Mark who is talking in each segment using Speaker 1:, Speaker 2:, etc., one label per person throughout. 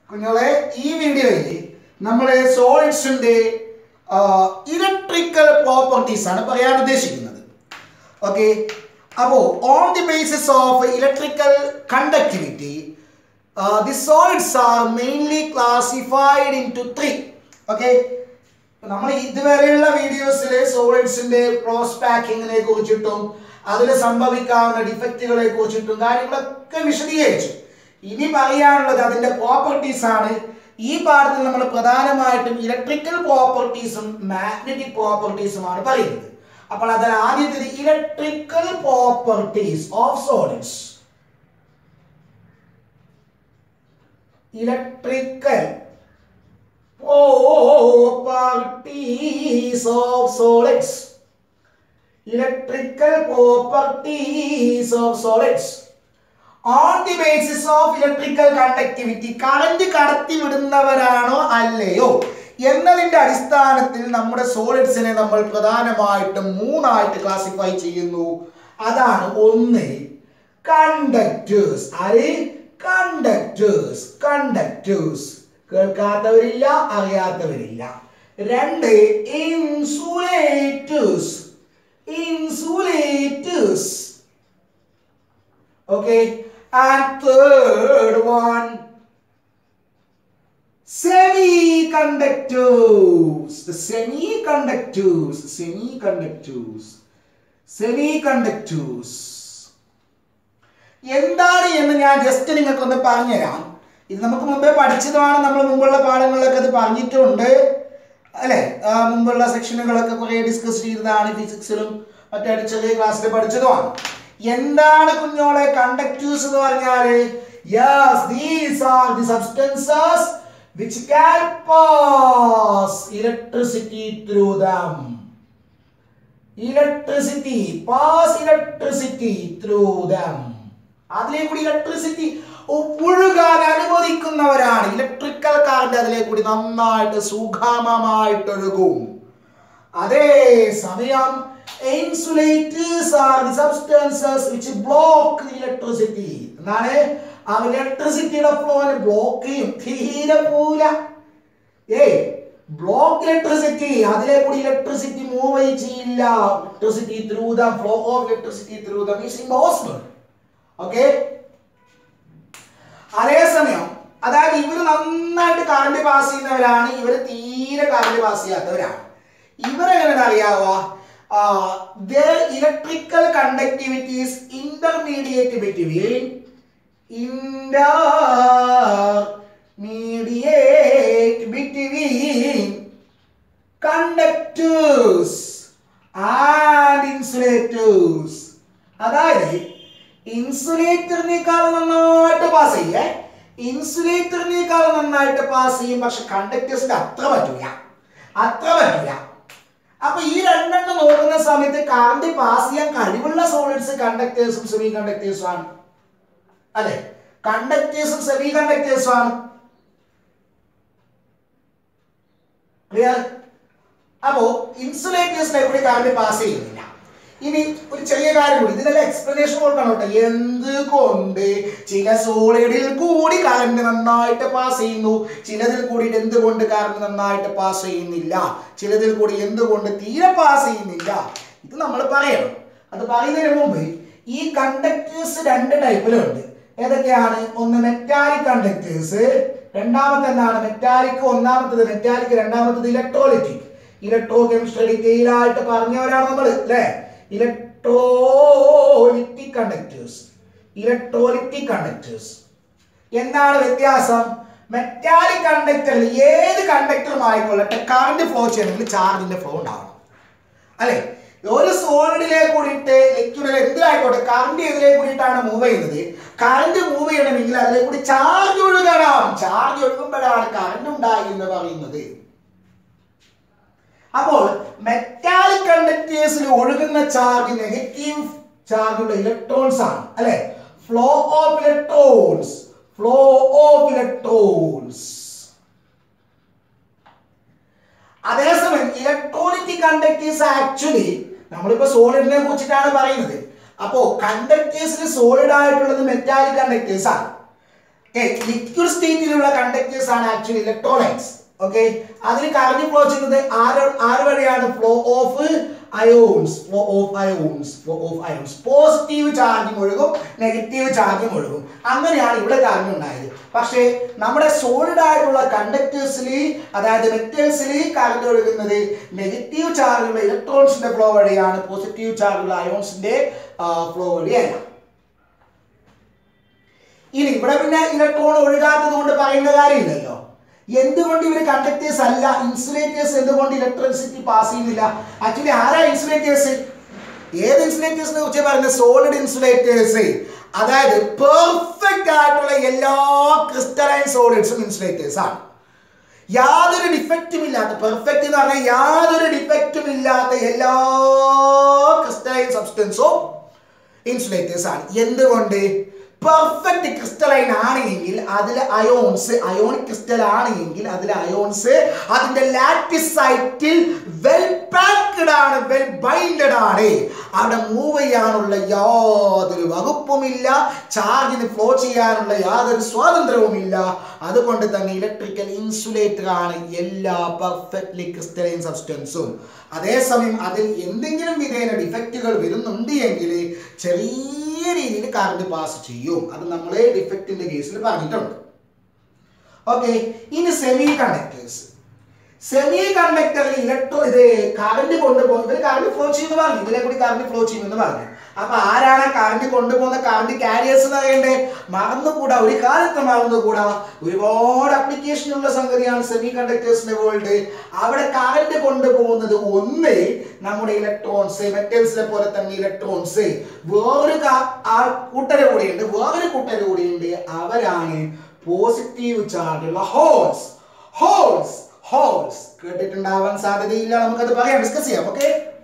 Speaker 1: കുഞ്ഞോളെ ഈ വീഡിയോയിൽ നമ്മളെ സോളിഡ്സിന്റെ ഇലക്ട്രിക്കൽ പ്രോപ്പർട്ടീസ് ആണ് പറയാൻ ഉദ്ദേശിക്കുന്നത് ഓക്കെ അപ്പോൾ on the basis of electrical conductivity the solids are mainly classified into three okay നമ്മൾ ഇതുവരെയുള്ള വീഡിയോസിൽ സോളിഡ്സിന്റെ ക്രോസ് പാക്കിങ്ങിനെ കുറിച്ചിട്ടും അതിൽ സംഭവിക്കാവുന്ന ഡിഫക്റ്റുകളെ കുറിച്ചിട്ടും കാര്യങ്ങളൊക്കെ വിശദീകരിച്ചു ഇനി പറയാനുള്ളത് അതിന്റെ പ്രോപ്പർട്ടീസ് ആണ് ഈ പാഠത്തിൽ നമ്മൾ പ്രധാനമായിട്ടും ഇലക്ട്രിക്കൽ പ്രോപ്പർട്ടീസും മാഗ്നറ്റിക് പ്രോപ്പർട്ടീസുമാണ് പറയുന്നത് അപ്പോൾ അതിൽ ആദ്യത്തേത് electrical properties of solids electrical properties of solids electrical properties of solids on the basis of electrical conductivity current കടത്തി വിടുന്നവരാണോ അല്ലയോ എന്നതിന്റെ അടിസ്ഥാനത്തിൽ നമ്മുടെ സോളിഡ്സിനെ നമ്മൾ പ്രധാനമായിട്ടും മൂന്നായിട്ട് ക്ലാസിഫൈ ചെയ്യുന്നു അതാണ് ഒന്ന് കണ്ടക്ടേഴ്സ് ആര് കണ്ടക്ടേഴ്സ് കണ്ടക്ടേഴ്സ് കേൾക്കാത്തവരില്ല അറിയാത്തവരില്ല രണ്ട് insulators insulators okay and third one semiconductors semiconductors semiconductors semiconductors എന്താണ് എന്ന് ഞാൻ ജസ്റ്റ് നിങ്ങൾക്കൊന്ന് പറഞ്ഞുതരാം ഇത് നമുക്ക് മുമ്പേ പഠിച്ചതുമാണ് നമ്മൾ മുമ്പുള്ള പാഠങ്ങളിലൊക്കെ അത് പറഞ്ഞിട്ടുണ്ട് അല്ലെ ആ, മുമ്പുള്ള സെക്ഷനുകളൊക്കെ കുറെ ഡിസ്കസ് ചെയ്തതാണ് ഫിസിക്സിലും മറ്റേ ചെറിയ ക്ലാസ്സിൽ പഠിച്ചതുമാണ് എന്താണ് കുഞ്ഞോളെ കണ്ടക്ടേഴ്സ് എന്ന് പറഞ്ഞാല് yes these are the substances which can pass electricity through them electricity pass electricity through them അതിലെ കൂടി ഇലക്ട്രിസിറ്റി ഒഴുകാൻ അനുവദിക്കുന്നവരാണ് ഇലക്ട്രിക്കൽ കറണ്ട് അതിലെ കൂടി നന്നായിട്ട് സുഗമമായിട്ട് ഒഴുകും അതേ സമയം insulators are the substances which block electricity എന്താണ് ആ ഇലക്ട്രിസിറ്റിയുടെ ഫ്ലോനെ ബ്ലോക്ക് ചെയ്യും തീരെ പോല ഏയ് ബ്ലോക്ക് ഇലക്ട്രിസിറ്റി അതിലെ കൂടി ഇലക്ട്രിസിറ്റി മൂവ് ചെയ്യില്ല electricity through the flow of electricity through the means impossible okay അതേസമയം അതായത് ഇവര് നന്നായിട്ട് കറണ്ട് പാസ് ചെയ്യുന്നവരാണ് ഇവര് തീരെ കറണ്ട് പാസ് ചെയ്യാത്തവരാണ് ഇവരെങ്ങനെ അറിയാവോ electrical conductivities intermediate between intermediate between conductors and insulators അതായത് ഇൻസുലേറ്ററിനേക്കാൾ നന്നായിട്ട് പാസ് ചെയ്യേ ഇൻസുലേറ്ററിനേക്കാൾ നന്നായിട്ട് പാസ് ചെയ്യും പക്ഷെ കണ്ടക്ടേഴ്സിന്റെ അത്ര പറ്റൂല അത്ര പറ്റൂല അപ്പൊ ഈ രണ്ടെണ്ണം നോക്കുന്ന സമയത്ത് കറണ്ട് പാസ് ചെയ്യാൻ കഴിവുള്ള സോളിഡ്സ് കണ്ടക്ടേഴ്സും സെമി കണ്ടക്ടേഴ്സും ആണ് അല്ലെ കണ്ടക്ടേഴ്സും സെമി കണ്ടക്ടേഴ്സും ആണ് ക്ലിയർ അപ്പോ ഇൻസുലേറ്റേഴ്സിനെ കൂടി കറണ്ട് പാസ് ചെയ്യുന്നില്ല ഇനി ഒരു ചെറിയ കാര്യം കൂടി ഇതിനെല്ലാം എക്സ്പ്ലനേഷൻ കൊടുക്കണം കേട്ടോ എന്തുകൊണ്ട് ചില സോളിഡിൽ കൂടി കറണ്ട് നന്നായിട്ട് പാസ് ചെയ്യുന്നു ചിലതിൽ കൂടി എന്തുകൊണ്ട് കറണ്ട് നന്നായിട്ട് പാസ് ചെയ്യുന്നില്ല ചിലതിൽ കൂടി എന്തുകൊണ്ട് തീരെ പാസ് ചെയ്യുന്നില്ല ഇത് നമ്മൾ പറയണം അത് പറയുന്നതിന് മുമ്പ് ഈ കണ്ടക്ടേഴ്സ് രണ്ട് ടൈപ്പിലുണ്ട് ഏതൊക്കെയാണ് ഒന്ന് മെറ്റാലിക് കണ്ടക്ടേഴ്സ് രണ്ടാമത്തെ എന്താണ് മെറ്റാലിക് ഒന്നാമത്തത് മെറ്റാലിക് രണ്ടാമത്തത് ഇലക്ട്രോലിറ്റിക് ഇലക്ട്രോ കെമിസ്ട്രി ഡീറ്റെയിൽ ആയിട്ട് പറഞ്ഞവരാണ് നമ്മൾ അല്ലേ ഇലക്ട്രോലിറ്റിക് കണ്ടക്ടേഴ്സ് ഇലക്ട്രോലിറ്റിക് കണ്ടക്ടേഴ്സ് എന്താണ് വ്യത്യാസം മെറ്റാലിക് കണ്ടക്ടറിൽ ഏത് കണ്ടക്ടറും ആയിക്കൊള്ളട്ടെ കറണ്ട് ഫ്ലോ ചെയ്യണമെങ്കിൽ ചാർജിന്റെ ഫ്ലോ ഉണ്ടാവണം അല്ലെ ഒരു സോളിഡിലെ കൂടിയിട്ട് ലിക്വിഡിൽ എന്തിലായിക്കോട്ടെ കറണ്ട് ഇതിലെ കൂടിയിട്ടാണ് മൂവ് ചെയ്യുന്നത് കറണ്ട് മൂവ് ചെയ്യണമെങ്കിൽ അതിലെ കൂടി ചാർജ് ഒഴുകണം ചാർജ് ഒഴുകുമ്പോഴാണ് കറണ്ട് ഉണ്ടായി എന്ന് പറയുന്നത് അപ്പോൾ മെറ്റാലിക് കണ്ടക്ടേഴ്സിൽ ഒഴുകുന്ന ചാർജ് നെഗറ്റീവ് ചാർജുള്ള ഇലക്ട്രോൺസ് ആണ് അല്ലെ flow of electrons flow of electrons അതേസമയം ഇലക്ട്രോണിക് കണ്ടക്ടേഴ്സ് ആക്ച്വലി നമ്മളിപ്പോ സോളിഡിനെ കുറിച്ചിട്ടാണ് പറയുന്നത് അപ്പോ കണ്ടക്ടേഴ്സിൽ സോളിഡ് ആയിട്ടുള്ളത് മെറ്റാലിക് കണ്ടക്ടേഴ്സ് ആണ് ലിക്വിഡ് സ്റ്റേറ്റിലുള്ള കണ്ടക്ടേഴ്സ് ആണ് ആക്ച്വലി ഇലക്ട്രോലൈറ്റ്സ് ഓക്കെ അതിന് കറണ്ട് ഫ്ലോ ചെയ്യുന്നത് ആര് ആര് വഴിയാണ് flow of ions flow of ions flow of ions positive ചാർജും ഒഴുകും നെഗറ്റീവ് ചാർജും ഒഴുകും അങ്ങനെയാണ് ഇവിടെ കറണ്ട് ഉണ്ടായത് പക്ഷേ നമ്മുടെ സോളിഡ് ആയിട്ടുള്ള കണ്ടക്ടേഴ്സിൽ അതായത് മെറ്റൽസിൽ കറണ്ട് ഒഴുകുന്നത് നെഗറ്റീവ് ചാർജുള്ള ഇലക്ട്രോൺസിന്റെ ഫ്ലോ വഴിയാണ് പോസിറ്റീവ് ചാർജുള്ള അയോൺസിന്റെ ഫ്ലോ വഴിയല്ല ഇനി ഇവിടെ പിന്നെ ഇലക്ട്രോൺ ഒഴുകാത്തത് കൊണ്ട് പറയുന്ന കാര്യമില്ലല്ലോ എന്തുകൊണ്ട് ഇവർ കണ്ടക്ടേഴ്സ് അല്ല ഇൻസുലേറ്റേഴ്സ് എന്തുകൊണ്ട് ഇലക്ട്രിസിറ്റി പാസ് ചെയ്യുന്നില്ല ആക്ച്വലി ആരാ ഇൻസുലേറ്റേഴ്സ് ഏത് ഇൻസുലേറ്റേഴ്സിനെ കുറിച്ച് പറയുന്നത് സോളിഡ് ഇൻസുലേറ്റേഴ്സ് അതായത് പെർഫെക്റ്റ് ആയിട്ടുള്ള എല്ലാ ക്രിസ്റ്റലൈൻ സോളിഡ്സും ഇൻസുലേറ്റേഴ്സ് ആണ് യാതൊരു ഡിഫക്റ്റും ഇല്ലാത്ത പെർഫെക്റ്റ് എന്ന് പറഞ്ഞാൽ യാതൊരു ഡിഫക്റ്റും ഇല്ലാത്ത എല്ലാ ക്രിസ്റ്റലൈൻ സബ്സ്റ്റൻസും ഇൻസുലേറ്റേഴ്സ് ആണ് എന്തുകൊണ്ട് പെർഫെക്റ്റ് ക്രിസ്റ്റലൈൻ ആണ് എങ്കിൽ അതിൽ അയോൺസ് അയോണിക് ക്രിസ്റ്റൽ ആണ് എങ്കിൽ അതിൽ അയോൺസ് അതിന്റെ ലാറ്റിസ് സൈറ്റിൽ വെൽ പാക്ഡ് ആണ് വെൽ ബൈൻഡഡ് ആണ് അവിടെ മൂവ് ചെയ്യാനുള്ള യാതൊരു വകുപ്പുമില്ല ചാർജിന് ഫ്ലോ ചെയ്യാനുള്ള യാതൊരു സ്വാതന്ത്ര്യവുമില്ല അതുകൊണ്ട് തന്നെ ഇലക്ട്രിക്കൽ ഇൻസുലേറ്റർ ആണ് എല്ലാ പെർഫെക്റ്റ്ലി ക്രിസ്റ്റലൈൻ സബ്സ്റ്റൻസും അതേസമയം അതിൽ എന്തെങ്കിലും വിധേന ഡിഫക്റ്റുകൾ വരുന്നുണ്ട് എങ്കിൽ ചെറിയ രീതിയിൽ കറണ്ട് പാസ് ചെയ്യും അത് നമ്മൾ ഡിഫക്റ്റിന്റെ കേസിൽ പറഞ്ഞിട്ടുണ്ട് ഓക്കെ ഇനി സെമി കണ്ടക്ടേഴ്സ് സെമി കണ്ടക്ടറിൽ ഇലക്ട്രോ ഇത് കറണ്ട് കൊണ്ടുപോകും ഇവർ കറണ്ട് ഫ്ലോ ചെയ്യുന്നു പറഞ്ഞു ഇതിലെ കൂടി കറണ്ട് ഫ്ലോ ചെയ്യുമെന്ന് പറഞ്ഞു അപ്പൊ ആരാണ് കറണ്ട് കൊണ്ടുപോകുന്ന കറണ്ട് കാരിയേഴ്സ് എന്ന് പറയണ്ടേ മറന്നുകൂടാ ഒരു കാലത്ത് മറന്നുകൂടാ ഒരുപാട് അപ്ലിക്കേഷൻ ഉള്ള സംഗതിയാണ് സെമി കണ്ടക്ടേഴ്സിന്റെ വേൾഡ് അവിടെ കറണ്ട് കൊണ്ടുപോകുന്നത് ഒന്ന് നമ്മുടെ ഇലക്ട്രോൺസ് മെറ്റൽസിനെ പോലെ തന്നെ ഇലക്ട്രോൺസ് വേറൊരു കാ- ആ കൂട്ടര കൂടിയുണ്ട് വേറൊരു കൂട്ടര കൂടിയുണ്ട് അവരാണ് പോസിറ്റീവ് ചാർജുള്ള ഹോൾസ് ഹോൾസ് ഹോൾസ് കേട്ടിട്ടുണ്ടാവാൻ സാധ്യതയില്ല നമുക്കത് പറയാം ഡിസ്കസ് ചെയ്യാം ഓക്കെ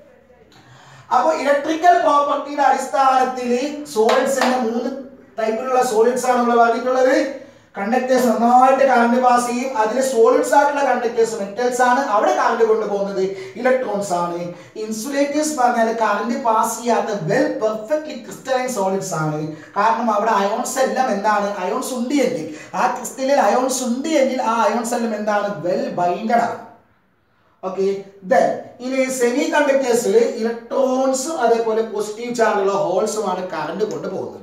Speaker 1: അപ്പോൾ ഇലക്ട്രിക്കൽ പ്രോപ്പർട്ടിയുടെ അടിസ്ഥാനത്തിൽ സോളിഡ്സിന്റെ മൂന്ന് ടൈപ്പിലുള്ള സോളിഡ്സ് ആണ് നമ്മൾ പറഞ്ഞിട്ടുള്ളത് കണ്ടക്ടേഴ്സ് നന്നായിട്ട് കറണ്ട് പാസ് ചെയ്യും അതിൽ സോളിഡ്സ് ആയിട്ടുള്ള കണ്ടക്ടേഴ്സ് മെറ്റൽസ് ആണ് അവിടെ കറണ്ട് കൊണ്ടുപോകുന്നത് ഇലക്ട്രോൺസ് ആണ് ഇൻസുലേറ്റേഴ്സ് പറഞ്ഞാൽ കറണ്ട് പാസ് ചെയ്യാത്ത വെൽ പെർഫെക്റ്റ്ലി ക്രിസ്റ്റലൈൻ സോളിഡ്സ് ആണ് കാരണം അവിടെ അയോൺസ് എല്ലാം എന്താണ് അയോൺസ് ഉണ്ട് എങ്കിൽ ആ ക്രിസ്റ്റലിൽ അയോൺസ് ഉണ്ട് എങ്കിൽ ആ അയോൺസ് എല്ലാം എന്താണ് വെൽ ബൈൻഡഡ് ആണ് ഓക്കെ ദെൻ ഇനി സെമി കണ്ടക്ടേഴ്സിൽ ഇലക്ട്രോൺസും അതേപോലെ പോസിറ്റീവ് ചാർജുള്ള ഹോൾസുമാണ് കറണ്ട് കൊണ്ടുപോകുന്നത്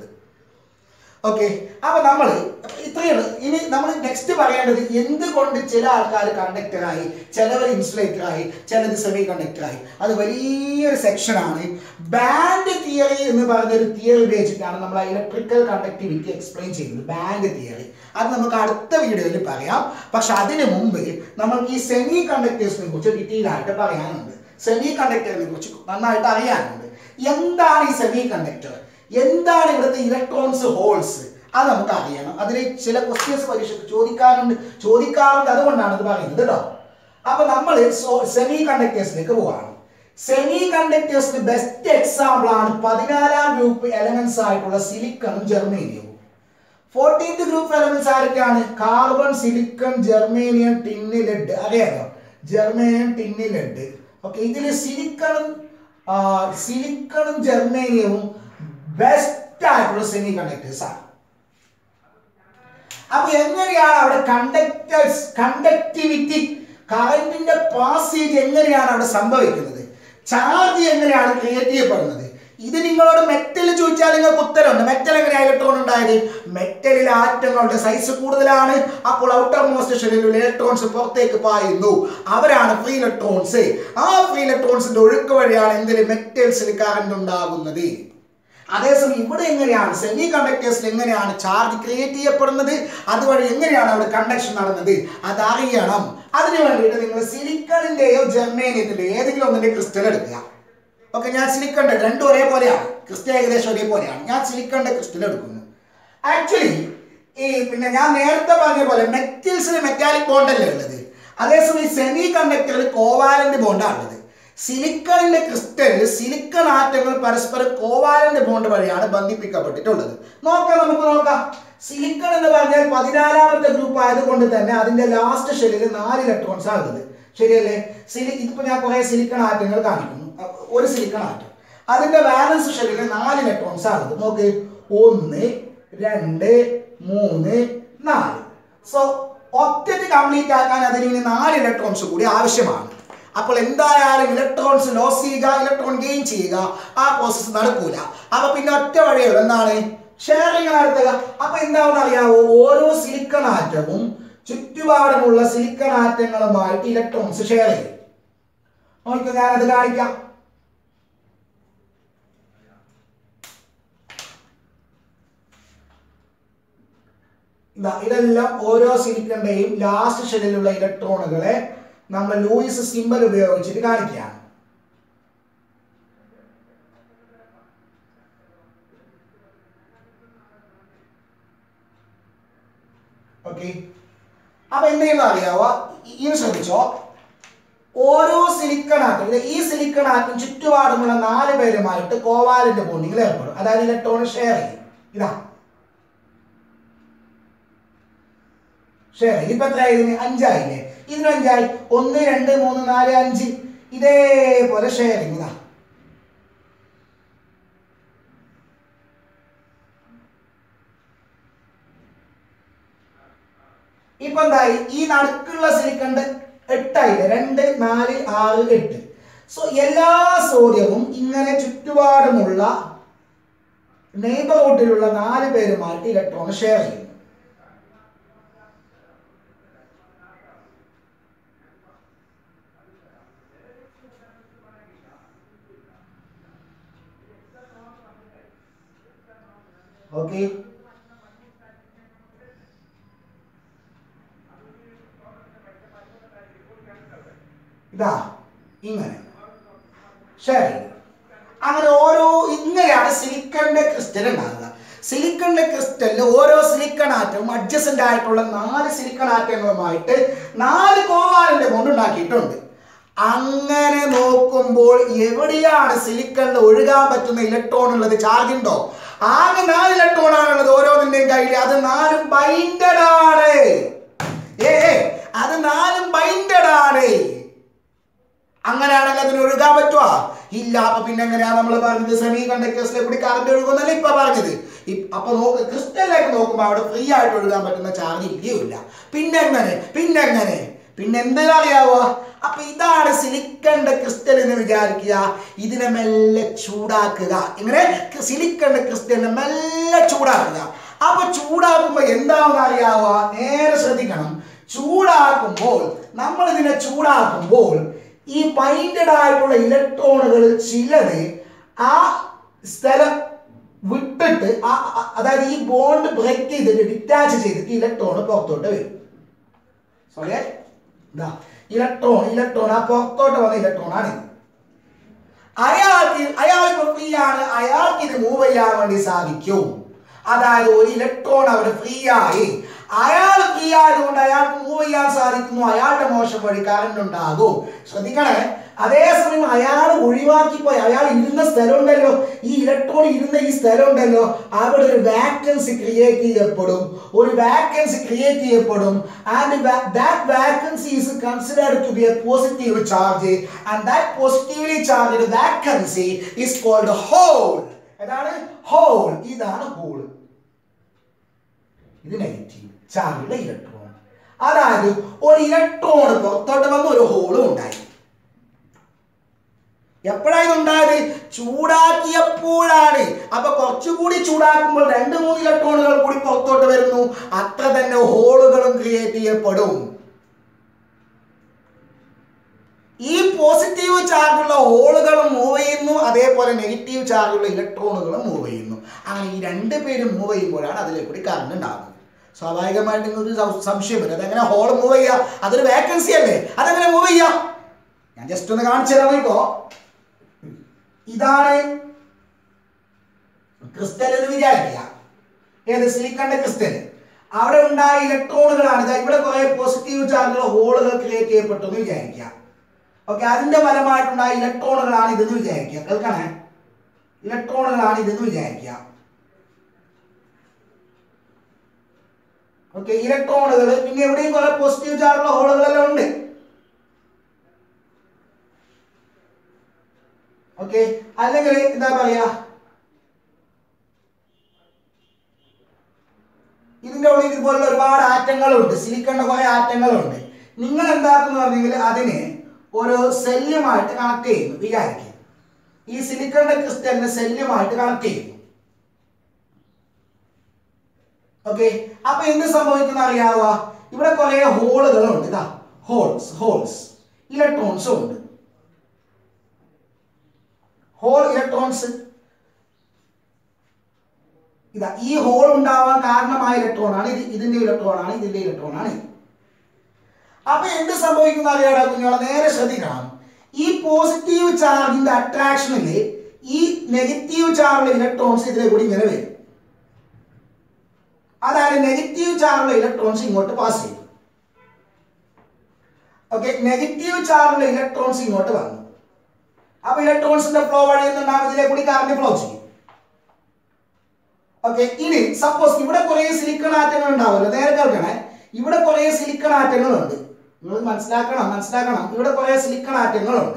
Speaker 1: ഓക്കെ അപ്പൊ നമ്മൾ ഇത്രയാണ് ഇനി നമ്മൾ നെക്സ്റ്റ് പറയേണ്ടത് എന്തുകൊണ്ട് ചില ആൾക്കാർ കണ്ടക്ടറായി ചിലവർ ഇൻസുലേറ്ററായി ചിലത് സെമി കണ്ടക്ടറായി അത് വലിയൊരു സെക്ഷനാണ് ബാൻഡ് തിയറി എന്ന് പറഞ്ഞൊരു തിയറി ഉപയോഗിച്ചിട്ടാണ് നമ്മൾ ഇലക്ട്രിക്കൽ കണ്ടക്ടിവിറ്റി എക്സ്പ്ലെയിൻ ചെയ്യുന്നത് ബാൻഡ് തിയറി അത് നമുക്ക് അടുത്ത വീഡിയോയിൽ പറയാം പക്ഷെ അതിനു മുമ്പ് നമുക്ക് ഈ സെമി കണ്ടക്ടേഴ്സിനെ കുറിച്ച് ഡീറ്റെയിൽ ആയിട്ട് പറയാനുണ്ട് സെമി കണ്ടക്ടറിനെ കുറിച്ച് നന്നായിട്ട് അറിയാനുണ്ട് എന്താണ് ഈ സെമി കണ്ടക്ടർ എന്താണ് ഇവിടുത്തെ ഇലക്ട്രോൺസ് ഹോൾസ് അത് നമുക്ക് അറിയണം അതിൽ ചില ക്വസ്റ്റ്യൻസ് പരീക്ഷയ്ക്ക് ചോദിക്കാറുണ്ട് ചോദിക്കാറുണ്ട് അതുകൊണ്ടാണ് ഇത് പറയുന്നത് കേട്ടോ അപ്പൊ നമ്മൾ സെമി കണ്ടക്ടേഴ്സിലേക്ക് പോവാണ് സെമി കണ്ടക്ടേഴ്സിന് ബെസ്റ്റ് എക്സാമ്പിൾ ആണ് പതിനാലാം ഗ്രൂപ്പ് എലമെന്റ്സ് ആയിട്ടുള്ള സിലിക്കണും ജെർമേനിയവും ഫോർട്ടീൻത് ഗ്രൂപ്പ് എലമെന്റ്സ് ആരൊക്കെയാണ് carbon silicon germanium tin lead അറിയാലോ ജെർമേനിയം ടിന്ന് ലെഡ് ഓക്കെ ഇതിൽ സിലിക്കണും സിലിക്കണും ജെർമേനിയവും ബെസ്റ്റ് ആയിട്ടുള്ള സെമി കണ്ടക്ടേഴ്സ് ആണ് അപ്പൊ എങ്ങനെയാണ് അവിടെ കണ്ടക്ടേഴ്സ് കണ്ടക്ടിവിറ്റി കറന്റിന്റെ പാസേജ് എങ്ങനെയാണ് അവിടെ സംഭവിക്കുന്നത് ചാർജ് എങ്ങനെയാണ് ക്രിയേറ്റ് ചെയ്യപ്പെടുന്നത് ഇത് നിങ്ങളോട് മെറ്റൽ ചോദിച്ചാൽ നിങ്ങൾക്ക് ഉത്തരവുണ്ട് മെറ്റൽ എങ്ങനെയാണ് ഇലക്ട്രോൺ ഉണ്ടായത് മെറ്റലിൽ ആറ്റങ്ങളുടെ സൈസ് കൂടുതലാണ് അപ്പോൾ ഔട്ടർ മോസ്റ്റ് ഷെല്ലിൽ ഇലക്ട്രോൺസ് പുറത്തേക്ക് പായുന്നു അവരാണ് ഫ്രീ ഇലക്ട്രോൺസ് ആ ഫ്രീ ഇലക്ട്രോൺസിന്റെ ഒഴുക്ക് വഴിയാണ് എന്തിന് മെറ്റൽസിൽ കറണ്ട് ഉണ്ടാകുന്നത് അതേസമയം ഇവിടെ എങ്ങനെയാണ് സെമി കണ്ടക്ടേഴ്സിൽ എങ്ങനെയാണ് ചാർജ് ക്രിയേറ്റ് ചെയ്യപ്പെടുന്നത് അതുവഴി എങ്ങനെയാണ് അവിടെ കണ്ടക്ഷൻ നടന്നത് അതറിയണം അതിനു വേണ്ടിയിട്ട് നിങ്ങൾ സിലിക്കണിന്റെയോ ജെർമേനിയത്തിന്റെയോ ഏതെങ്കിലും ഒന്നിന്റെ ക്രിസ്റ്റൽ എടുക്കുക ഓക്കെ ഞാൻ സിലിക്കണിന്റെ രണ്ടും ഒരേപോലെയാണ് ക്രിസ്റ്റൽ ഏകദേശം ഒരേപോലെയാണ് ഞാൻ സിലിക്കണിന്റെ ക്രിസ്റ്റൽ എടുക്കുന്നു ആക്ച്വലി ഈ പിന്നെ ഞാൻ നേരത്തെ പറഞ്ഞ പോലെ മെറ്റൽസിന് മെറ്റാലിക് ബോണ്ടല്ലേ ഉള്ളത് അതേസമയം സെമി കണ്ടക്ടറിൽ കോവാലന്റ് ബോണ്ടാണ് ഉള്ളത് സിലിക്കണിന്റെ ക്രിസ്റ്റലിൽ സിലിക്കൺ ആറ്റങ്ങൾ പരസ്പരം കോവാലന്റ് ബോണ്ട് വഴിയാണ് ബന്ധിപ്പിക്കപ്പെട്ടിട്ടുള്ളത് നോക്കാം നമുക്ക് നോക്കാം സിലിക്കൺ എന്ന് പറഞ്ഞാൽ പതിനാലാമത്തെ ഗ്രൂപ്പ് ആയതുകൊണ്ട് തന്നെ അതിന്റെ ലാസ്റ്റ് ഷെല്ലിൽ നാല് ഇലക്ട്രോൺസ് ആകുന്നത് ശരിയല്ലേ സിലി ഇതിപ്പോ ഞാൻ കുറെ സിലിക്കൺ ആറ്റങ്ങൾ കാണിക്കുന്നു അപ്പൊ ഒരു സിലിക്കൺ ആറ്റം അതിന്റെ ബാലൻസ് ഷെല്ലിൽ നാല് ഇലക്ട്രോൺസ് ആകുന്നത് നോക്ക് ഒന്ന് രണ്ട് മൂന്ന് നാല് സോ ഒറ്റയ്ക്ക് കംപ്ലീറ്റ് ആക്കാൻ അതിന് ഇനി നാല് ഇലക്ട്രോൺസ് കൂടി ആവശ്യമാണ് അപ്പോൾ എന്തായാലും ഇലക്ട്രോൺസ് ലോസ് ചെയ്യുക ഇലക്ട്രോൺ ഗെയിൻ ചെയ്യുക ആ പ്രോസസ്സ് നടക്കൂല അപ്പൊ പിന്നെ ഒറ്റ വഴിയുള്ളൂ എന്താണ് ഷെയറിങ് നടത്തുക അപ്പൊ എന്താണെന്ന് അറിയാവോ ഓരോ സിലിക്കൺ ആറ്റവും ചുറ്റുപാടുമുള്ള സിലിക്കൺ ആറ്റങ്ങളുമായിട്ട് ഇലക്ട്രോൺസ് ഷെയർ ചെയ്യും നോക്കൂ ഞാനത് കാണിക്കാം ഇതാ ഇതെല്ലാം ഓരോ സിലിക്കണിന്റെയും ലാസ്റ്റ് ഷെല്ലിലുള്ള ഇലക്ട്രോണുകളെ നമ്മൾ ലൂയിസ് സിമ്പൽ ഉപയോഗിച്ചിട്ട് കാണിക്കുകയാണ് ഓക്കെ അപ്പൊ എന്ത് ചെയ്യുന്ന അറിയാവോ ഇനി ശ്രദ്ധിച്ചോ ഓരോ സിലിക്കൺ ആറ്റം ഇത് ഈ സിലിക്കൺ ആറ്റം ചുറ്റുപാടുമുള്ള നാല് പേരുമായിട്ട് കോവാലന്റ് ബോണ്ടിങ്ങിൽ ഏർപ്പെടും അതായത് ഇലക്ട്രോൺ ഷെയർ ചെയ്യും ഇതാ ഷെയർ ഇപ്പൊ എത്രയായി ഇതിന് അഞ്ചായില്ലേ ഇതിന് അഞ്ചായി ഒന്ന് രണ്ട് മൂന്ന് നാല് അഞ്ച് ഇതേപോലെ ഷെയറിങ് ഇതാ ഇപ്പൊ എന്തായി ഈ നടുക്കുള്ള സിലിക്കണ്ട് എട്ടായില്ലേ രണ്ട് നാല് ആറ് എട്ട് സോ എല്ലാ സോഡിയവും ഇങ്ങനെ ചുറ്റുപാടുമുള്ള നെയ്ബർഹുഡിലുള്ള നാല് പേരുമായിട്ട് ഇലക്ട്രോൺ ഷെയർ ചെയ്യുന്നു ഓക്കെ ഇതാ ഇങ്ങനെ ശരി അങ്ങനെ ഓരോ ഇങ്ങനെയാണ് സിലിക്കണിന്റെ ക്രിസ്റ്റൽ ഉണ്ടാകുക സിലിക്കണിന്റെ ക്രിസ്റ്റലിൽ ഓരോ സിലിക്കൺ ആറ്റവും അഡ്ജസന്റ് ആയിട്ടുള്ള നാല് സിലിക്കൺ ആറ്റങ്ങളുമായിട്ട് നാല് കോവാലിന്റെ ബോണ്ട് ഉണ്ടാക്കിയിട്ടുണ്ട് അങ്ങനെ നോക്കുമ്പോൾ എവിടെയാണ് സിലിക്കണിൽ ഒഴുകാൻ പറ്റുന്ന ഇലക്ട്രോൺ ഉള്ളത് ചാർജ് ഉണ്ടോ ആകെ നാല് ഇലക്ട്രോൺ ആണുള്ളത് ഓരോന്നിന്റെയും കയ്യിൽ അത് നാലും ബൈൻഡഡ് ആണ് ഏ ഏ, അത് നാലും ബൈൻഡഡ് ആണ് അങ്ങനെയാണെങ്കിൽ അതിന് ഒഴുകാൻ പറ്റുമോ ഇല്ല അപ്പൊ പിന്നെ എങ്ങനെയാ നമ്മൾ പറഞ്ഞത് സെമി കണ്ടക്ടേഴ്സിലെ കൂടി കറണ്ട് ഒഴുകുന്നല്ലേ ഇപ്പൊ പറഞ്ഞത് ഇ- അപ്പൊ നോക്ക് ക്രിസ്റ്റലിലേക്ക് നോക്കുമ്പോൾ അവിടെ ഫ്രീ ആയിട്ട് ഒഴുകാൻ പറ്റുന്ന ചാർജ് ഇല്ലയില്ല പിന്നെ എങ്ങനെ പിന്നെ എങ്ങനെ പിന്നെ എന്തെങ്കിലും അറിയാവോ അപ്പൊ ഇതാണ് സിലിക്കണ്ട ക്രിസ്റ്റൽ എന്ന് വിചാരിക്കുക ഇതിനെ മെല്ലെ ചൂടാക്കുക ഇങ്ങനെ സിലിക്കണ്ട ക്രിസ്റ്റലിനെ മെല്ലെ ചൂടാക്കുക അപ്പൊ ചൂടാക്കുമ്പോ എന്താണെന്ന് അറിയാവോ നേരെ ശ്രദ്ധിക്കണം ചൂടാക്കുമ്പോൾ നമ്മൾ ഇതിനെ ചൂടാക്കുമ്പോൾ ഈ ബൈൻഡഡ് ആയിട്ടുള്ള ഇലക്ട്രോണുകൾ ചിലത് ആ സ്ഥലം വിട്ടിട്ട് ആ ആ- അതായത് ഈ ബോണ്ട് ബ്രേക്ക് ചെയ്തിട്ട് ഡിറ്റാച്ച് ചെയ്തിട്ട് ഇലക്ട്രോൺ പുറത്തോട്ട് വരും സോറി ഇതാ ഇലക്ട്രോൺ ഇലക്ട്രോൺ ആ പുറത്തോട്ട് വന്ന ഇലക്ട്രോൺ ആണ് ഇത്. അയാൾക്ക് അയാൾക്ക് ഫ്രീ ആണ് അയാൾക്ക് ഇത് മൂവ് ചെയ്യാൻ വേണ്ടി സാധിക്കും അതായത് ഒരു ഇലക്ട്രോൺ അവിടെ ഫ്രീ ആയി അയാൾ ഫ്രീ ആയതുകൊണ്ട് അയാൾക്ക് മൂവ് ചെയ്യാൻ സാധിക്കുന്നു അയാളുടെ മോശം വഴി കറണ്ട് ഉണ്ടാകും ശ്രദ്ധിക്കണേ അതേസമയം അയാൾ ഒഴിവാക്കിപ്പോയി അയാൾ ഇരുന്ന സ്ഥലം ഉണ്ടല്ലോ ഈ ഇലക്ട്രോൺ ഇരുന്ന ഈ സ്ഥലം ഉണ്ടല്ലോ അവിടെ ഒരു വാക്കൻസി ക്രിയേറ്റ് ചെയ്യപ്പെടും ഒരു വാക്കൻസി ക്രിയേറ്റ് ചെയ്യപ്പെടും and that vacancy is considered to be a positive charge and that positively charged vacancy is called hole ഏതാണ് ഹോൾ ഇതാണ് ഹോൾ ഇത് നെഗറ്റീവ് ചാർജുള്ള ഇലക്ട്രോൺ അതായത് ഒരു ഇലക്ട്രോൺ പുറത്തോട്ട് വന്ന ഒരു ഹോളും ഉണ്ടായി എപ്പോഴാണ് ഉണ്ടായത് ചൂടാക്കിയപ്പോഴാണ് അപ്പൊ കുറച്ചുകൂടി ചൂടാക്കുമ്പോൾ രണ്ട് മൂന്ന് ഇലക്ട്രോണുകൾ കൂടി പുറത്തോട്ട് വരുന്നു അത്ര തന്നെ ഹോളുകളും ക്രിയേറ്റ് ചെയ്യപ്പെടും ഈ പോസിറ്റീവ് ചാർജുള്ള ഹോളുകളും മൂവ് ചെയ്യുന്നു അതേപോലെ നെഗറ്റീവ് ചാർജുള്ള ഇലക്ട്രോണുകളും മൂവ് ചെയ്യുന്നു അങ്ങനെ ഈ രണ്ട് പേരും മൂവ് ചെയ്യുമ്പോഴാണ് അതിലെ കൂടി കറണ്ട് ഉണ്ടാകുന്നത് സ്വാഭാവികമായിട്ട് നിങ്ങൾക്ക് സം- സംശയം വരും അതെങ്ങനെ ഹോൾ മൂവ് ചെയ്യുക അതൊരു വേക്കൻസി അല്ലേ അതെങ്ങനെ മൂവ് ചെയ്യാം ഞാൻ ജസ്റ്റ് ഒന്ന് കാണിച്ചു തരാം ഇപ്പോ ഇതാണ് ക്രിസ്റ്റൽ എന്ന് വിചാരിക്കുക ഏത് സിലിക്കണിന്റെ ക്രിസ്റ്റൽ അവിടെ ഉണ്ടായ ഇലക്ട്രോണുകളാണ് ഇതാ ഇവിടെ കുറെ പോസിറ്റീവ് ചാർജുള്ള ഹോളുകൾ ക്രിയേറ്റ് ചെയ്യപ്പെട്ടു എന്ന് വിചാരിക്കുക ഓക്കെ അതിന്റെ ഫലമായിട്ടുണ്ടായ ഇലക്ട്രോണുകളാണ് ഇതെന്ന് വിചാരിക്കുക കേൾക്കണേ ഇലക്ട്രോണുകളാണ് ഇതെന്ന് വിചാരിക്കുക ഓക്കെ ഇലക്ട്രോണുകൾ പിന്നെ എവിടെയും കുറെ പോസിറ്റീവ് ചാർജുള്ള ഹോളുകളെല്ലാം ഉണ്ട് ഓക്കെ അല്ലെങ്കിൽ എന്താ പറയാ ഇതിന്റെ ഉള്ളിൽ ഇതുപോലുള്ള ഒരുപാട് ആറ്റങ്ങളുണ്ട് സിലിക്കണിന്റെ കുറെ ആറ്റങ്ങളുണ്ട് നിങ്ങൾ എന്താക്കുന്നു പറഞ്ഞെങ്കിൽ അതിനെ ഒരു സെല്ലുമായിട്ട് കണക്ട് ചെയ്യുന്നു വിചാരിക്കും ഈ സിലിക്കണിന്റെ ക്രിസ്റ്റലിനെ സെല്ലുമായിട്ട് കണക്ട് ചെയ്യുന്നു ഓക്കെ അപ്പൊ എന്ത് സംഭവിക്കുന്ന അറിയാവുക ഇവിടെ കുറെ ഹോളുകളുണ്ട് ഇതാ ഹോൾസ് ഹോൾസ് ഇലക്ട്രോൺസും ഉണ്ട് ഹോൾ ഇലക്ട്രോൺസ് ഇതാ ഈ ഹോൾ ഉണ്ടാവാൻ കാരണമായ ഇലക്ട്രോൺ ആണ് ഇത് ഇതിന്റെ ഇലക്ട്രോൺ ആണ് ഇതിന്റെ ഇലക്ട്രോൺ ആണ് ഇത്. അപ്പൊ എന്ത് സംഭവിക്കുന്ന അറിയാടാ കുഞ്ഞോളെ നേരെ ശ്രദ്ധിക്കണം ഈ പോസിറ്റീവ് ചാർജിന്റെ അട്രാക്ഷനിൽ ഈ നെഗറ്റീവ് ചാർജുള്ള ഇലക്ട്രോൺസ് ഇതിലെ കൂടി ഇങ്ങനെ വരും അതായത് നെഗറ്റീവ് ചാർജുള്ള ഇലക്ട്രോൺസ് ഇങ്ങോട്ട് പാസ് ചെയ്യും ഓക്കെ നെഗറ്റീവ് ചാർജുള്ള ഇലക്ട്രോൺസ് ഇങ്ങോട്ട് വന്നു അപ്പൊ ഇലക്ട്രോൺസിന്റെ ഫ്ലോ വഴി എന്തുണ്ടാകും ഇതിലെ കൂടി കറണ്ട് ഫ്ലോ ചെയ്യും ഓക്കെ ഇനി സപ്പോസ് ഇവിടെ കുറെ സിലിക്കൺ ആറ്റങ്ങൾ ഉണ്ടാവുമല്ലോ നേരെ കേൾക്കണേ ഇവിടെ കുറെ സിലിക്കൺ ആറ്റങ്ങളുണ്ട് നിങ്ങൾ മനസ്സിലാക്കണം മനസ്സിലാക്കണം ഇവിടെ കുറെ സിലിക്കൺ ആറ്റങ്ങളുണ്ട്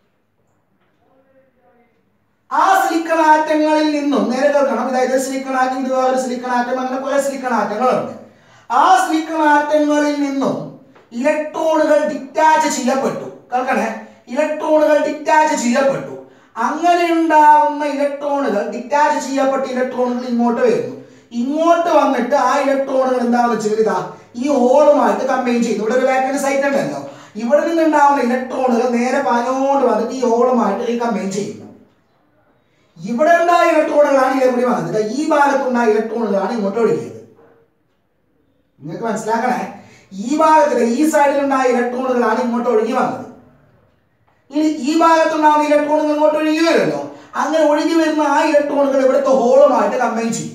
Speaker 1: ആ സിലിക്കൺ ആറ്റങ്ങളിൽ നിന്നും നേരെ കേൾക്കണം അതായത് സിലിക്കൺ ആറ്റം ഇത് വേറെ സിലിക്കൺ ആറ്റം അങ്ങനെ കുറെ സിലിക്കൺ ആറ്റങ്ങളുണ്ട് ആ സിലിക്കൺ ആറ്റങ്ങളിൽ നിന്നും ഇലക്ട്രോണുകൾ ഡിറ്റാച്ച് ചെയ്യപ്പെട്ടു കേൾക്കണേ ഇലക്ട്രോണുകൾ ഡിറ്റാച്ച് ചെയ്യപ്പെട്ടു അങ്ങനെ ഉണ്ടാവുന്ന ഇലക്ട്രോണുകൾ ഡിറ്റാച്ച് ചെയ്യപ്പെട്ട ഇലക്ട്രോണുകൾ ഇങ്ങോട്ട് വരുന്നു ഇങ്ങോട്ട് വന്നിട്ട് ആ ഇലക്ട്രോണുകൾ എന്താണെന്ന് വെച്ചാൽ ഇതാ ഈ ഹോളുമായിട്ട് കമ്പൈൻ ചെയ്യുന്നു ഇവിടെ ഒരു വേക്കൻറ്റ് സൈറ്റ് ഉണ്ടല്ലോ ഇവിടെ നിന്നുണ്ടാവുന്ന ഇലക്ട്രോണുകൾ നേരെ പാഞ്ഞോണ്ട് വന്നിട്ട് ഈ ഹോളുമായിട്ട് റീകമ്പൈൻ ചെയ്യുന്നു ഇവിടെ ഉണ്ടായ ഇലക്ട്രോണുകളാണ് ഇതിലെ കൂടി വന്നത് ദാ ഈ ഭാഗത്തുണ്ടായ ഇലക്ട്രോണുകളാണ് ഇങ്ങോട്ട് ഒഴുകിയത് നിങ്ങൾക്ക് മനസ്സിലാക്കണേ ഈ ഭാഗത്തിൽ ഈ സൈഡിലുണ്ടായ ഇലക്ട്രോണുകളാണ് ഇങ്ങോട്ട് ഒഴുകി വന്നത് ഇനി ഈ ഭാഗത്തുണ്ടാകുന്ന ഇലക്ട്രോണുകൾ ഇങ്ങോട്ട് ഒഴുകി വരുമല്ലോ അങ്ങനെ ഒഴുകി വരുന്ന ആ ഇലക്ട്രോണുകൾ ഇവിടുത്തെ ഹോളുമായിട്ട് കമ്പൈൻ ചെയ്യും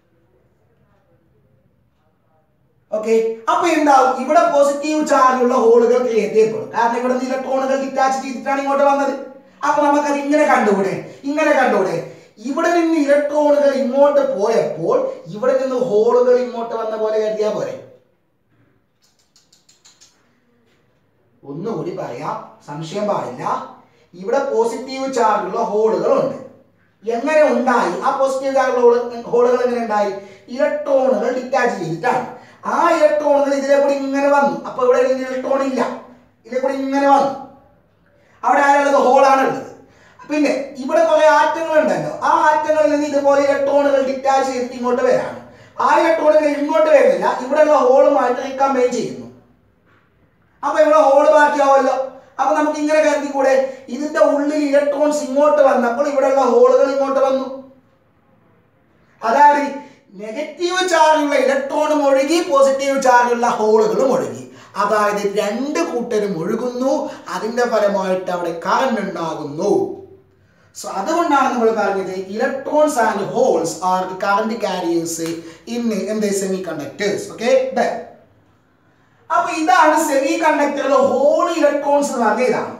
Speaker 1: ഓക്കെ അപ്പൊ എന്താവും ഇവിടെ പോസിറ്റീവ് ചാർജ് ഉള്ള ഹോളുകൾ ക്രിയേറ്റ് ചെയ്യപ്പെടും കാരണം ഇവിടെ നിന്ന് ഇലക്ട്രോണുകൾ ഡിറ്റാച്ച് ചെയ്തിട്ടാണ് ഇങ്ങോട്ട് വന്നത് അപ്പൊ നമുക്കത് ഇങ്ങനെ കണ്ടുകൂടെ ഇങ്ങനെ കണ്ടുകൂടെ ഇവിടെ നിന്ന് ഇലക്ട്രോണുകൾ ഇങ്ങോട്ട് പോയപ്പോൾ ഇവിടെ നിന്ന് ഹോളുകൾ ഇങ്ങോട്ട് വന്ന പോലെ കരുതിയാ പോരെ ഒന്നുകൂടി പറയാം സംശയം പാടില്ല ഇവിടെ പോസിറ്റീവ് ചാർജുള്ള ഹോളുകളുണ്ട് എങ്ങനെ ഉണ്ടായി ആ പോസിറ്റീവ് ചാർജുള്ള ഹോളുകൾ എങ്ങനെ ഉണ്ടായി ഇലക്ട്രോണുകൾ ഡിറ്റാച്ച് ചെയ്തിട്ടാണ് ആ ഇലക്ട്രോണുകൾ ഇതിലെ കൂടി ഇങ്ങനെ വന്നു അപ്പൊ ഇവിടെ ഇലക്ട്രോൺ ഇല്ല ഇതിലെ കൂടി ഇങ്ങനെ വന്നു അവിടെ ആരുള്ളത് ഹോളാണ് ഉള്ളത് പിന്നെ ഇവിടെ കുറെ ആറ്റങ്ങൾ ഉണ്ടല്ലോ ആ ആറ്റങ്ങളിൽ നിന്ന് ഇതുപോലെ ഇലക്ട്രോണുകൾ ഡിറ്റാച്ച് ചെയ്തിട്ട് ഇങ്ങോട്ട് വരാണ് ആ ഇലക്ട്രോണുകൾ ഇങ്ങോട്ട് വരുന്നില്ല ഇവിടെയുള്ള ഹോളുമായിട്ട് റീകമ്പൈൻ ചെയ്യുന്നു അപ്പൊ ഇവിടെ ഹോള് ബാക്കിയാവുമല്ലോ അപ്പൊ നമുക്ക് ഇങ്ങനെ കരുതി കൂടെ ഇതിന്റെ ഉള്ളിൽ ഇലക്ട്രോൺസ് ഇങ്ങോട്ട് വന്നപ്പോൾ ഇവിടെയുള്ള ഹോളുകൾ ഇങ്ങോട്ട് വന്നു അതായത് നെഗറ്റീവ് ചാർജുള്ള ഇലക്ട്രോണും ഒഴുകി പോസിറ്റീവ് ചാർജുള്ള ഹോളുകളും ഒഴുകി അതായത് രണ്ട് കൂട്ടരും ഒഴുകുന്നു അതിന്റെ ഫലമായിട്ട് അവിടെ കറണ്ട് ഉണ്ടാകുന്നു സോ അതുകൊണ്ടാണ് നമ്മൾ പറഞ്ഞത് electrons and holes are the current carriers in എന്ത് സെമി കണ്ടക്ടേഴ്സ് ഓക്കെ അപ്പൊ ഇതാണ് സെമി കണ്ടക്ടറിലെ ഹോൾ ഇലക്ട്രോൺസ് എന്ന് പറഞ്ഞ ഇതാണ്